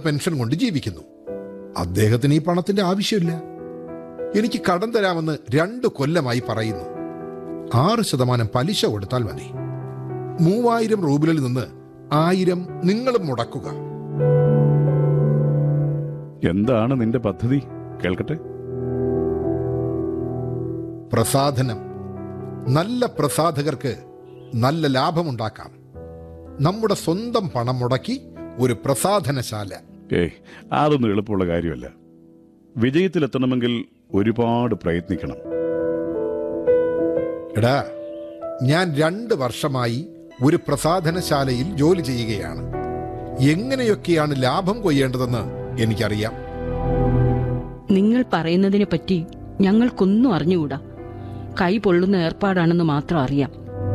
pension കൊണ്ട് ജീവിക്കുന്നു അദ്ദേഹത്തിന് ഈ പണത്തിന്റെ ആവശ്യമില്ല എനിക്ക് കടം തരാമെന്ന് രണ്ട് കൊല്ലമായി പറയുന്നു ആറ് ശതമാനം പലിശ കൊടുത്താൽ മതി മൂവായിരം റൂബിളിൽ നിന്ന് ആയിരം നിങ്ങളും മുടക്കുക എന്താണ് നിന്റെ പദ്ധതി കേൾക്കട്ടെ പ്രസാധനം നല്ല പ്രസാധകർക്ക് നല്ല ലാഭമുണ്ടാക്കാം നമ്മുടെ സ്വന്തം പണം മുടക്കി ഒരു പ്രസാധനശാല ഏയ് അതൊന്നും എളുപ്പമുള്ള കാര്യമല്ല വിജയത്തിലെത്തണമെങ്കിൽ ഒരുപാട് പ്രയത്നിക്കണം എടാ ഞാൻ രണ്ട് വർഷമായി ഒരു പ്രസാധനശാലയിൽ ജോലി ചെയ്യുകയാണ് എങ്ങനെയൊക്കെയാണ് ലാഭം കൊയ്യേണ്ടതെന്ന് എനിക്കറിയാം നിങ്ങൾ പറയുന്നതിനെ പറ്റി ഞങ്ങൾക്കൊന്നും അറിഞ്ഞുകൂടാ കൈ പൊള്ളുന്ന ഏർപ്പാടാണെന്ന് മാത്രം അറിയാം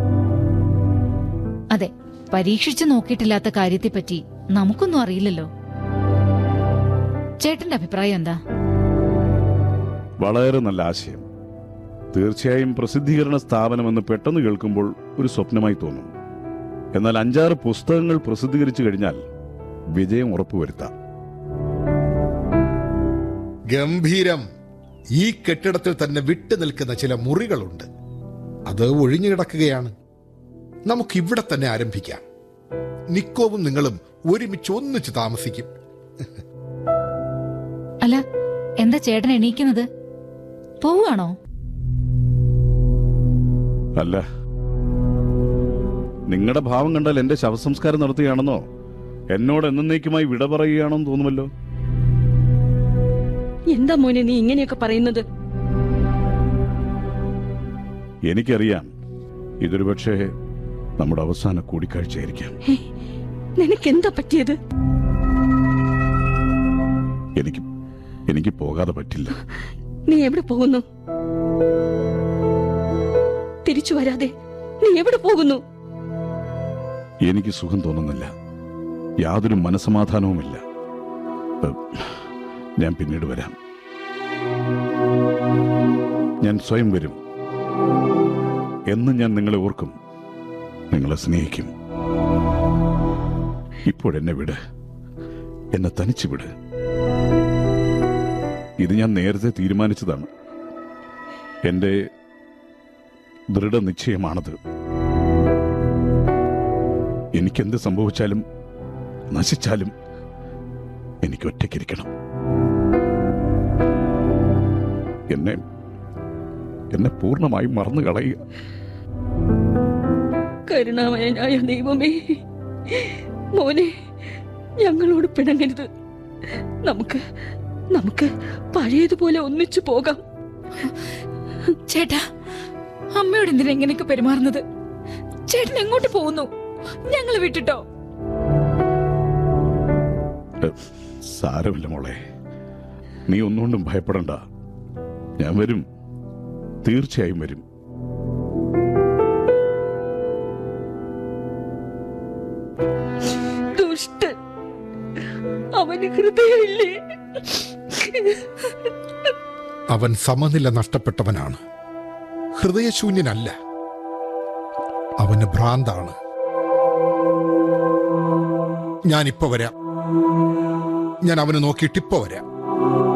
അതെ പരീക്ഷിച്ചു നോക്കിയിട്ടില്ലാത്ത കാര്യത്തെപ്പറ്റി നമുക്കൊന്നും അറിയില്ലല്ലോ ചേട്ടന്റെ അഭിപ്രായം എന്താ വളരെ നല്ല ആശയം തീർച്ചയായും പ്രസിദ്ധീകരണ സ്ഥാപനമെന്ന് പെട്ടെന്ന് കേൾക്കുമ്പോൾ ഒരു സ്വപ്നമായി തോന്നും എന്നാൽ അഞ്ചാറ് പുസ്തകങ്ങൾ പ്രസിദ്ധീകരിച്ചു കഴിഞ്ഞാൽ വിജയം ഉറപ്പുവരുത്താം ഗംഭീരം ഈ കെട്ടിടത്തിൽ തന്നെ വിട്ടു നിൽക്കുന്ന ചില മുറികളുണ്ട് അത് ഒഴിഞ്ഞു കിടക്കുകയാണ് നമുക്ക് ഇവിടെ തന്നെ ആരംഭിക്കാം നിക്കോവും നിങ്ങളും ഒരുമിച്ച് ഒന്നിച്ച് താമസിക്കും അല്ല എന്താ ചേട്ടൻ എണീക്കുന്നത് പോവുകയാണോ അല്ല നിങ്ങളുടെ ഭാവം കണ്ടാൽ എന്റെ ശവസംസ്കാരം നടത്തുകയാണെന്നോ എന്നോട് എന്നേക്കുമായി വിട പറയുകയാണെന്ന് തോന്നുമല്ലോ എന്താ മോനെ നീ ഇങ്ങനെയൊക്കെ പറയുന്നത് എനിക്കറിയാം ഇതൊരു പക്ഷേ നമ്മുടെ അവസാന കൂടിക്കാഴ്ചയായിരിക്കാം ഹേ, നിനക്കെന്താ പറ്റിയത് എനിക്ക് എനിക്ക് പോകാതെ പറ്റില്ല നീ എവിടെ പോകുന്നു തിരിച്ചു വരാതെ നീ എവിടെ പോകുന്നു എനിക്ക് സുഖം തോന്നുന്നില്ല യാതൊരു മനസമാധാനവുമില്ല ഏ, ഞാൻ പിന്നീട് വരാം ഞാൻ സ്വയം വരും എന്നും ഞാൻ നിങ്ങളെ ഓർക്കും നിങ്ങളെ സ്നേഹിക്കും ഇപ്പോഴെന്നെ വിട് എന്നെ തനിച്ച് വിട് ഇത് ഞാൻ നേരത്തെ തീരുമാനിച്ചതാണ് എൻ്റെ ദൃഢനിശ്ചയമാണത് എനിക്കെന്ത് സംഭവിച്ചാലും നശിച്ചാലും എനിക്ക് ഒറ്റയ്ക്കിരിക്കണം എന്നെ എന്നെ പൂർണ്ണമായും മറന്നു കളയുക കരുണാമയനായ ദൈവമേ മോനെ ഞങ്ങളോട് പിണങ്ങരുത് നമുക്ക് നമുക്ക് പഴയതുപോലെ ഒന്നിച്ചു പോകാം ചേട്ടാ അമ്മയോട് എന്തിനാ ഇങ്ങനെയൊക്കെ പെരുമാറുന്നത് ചേട്ടൻ എങ്ങോട്ട് പോകുന്നു ഞങ്ങൾ വിട്ടിട്ടോ സാരമില്ല മോളെ നീ ഒന്നുകൊണ്ടും ഭയപ്പെടണ്ട ഞാൻ വരും തീർച്ചയായും വരും ദുഷ്ടൻ അവന് ഹൃദയമില്ലേ അവൻ സമനില നഷ്ടപ്പെട്ടവനാണ് ഹൃദയശൂന്യനല്ല അവന് ഭ്രാന്താണ് ഞാനിപ്പോ വരാം ഞാൻ അവനെ നോക്കിയിട്ട് ഇപ്പൊ വരാം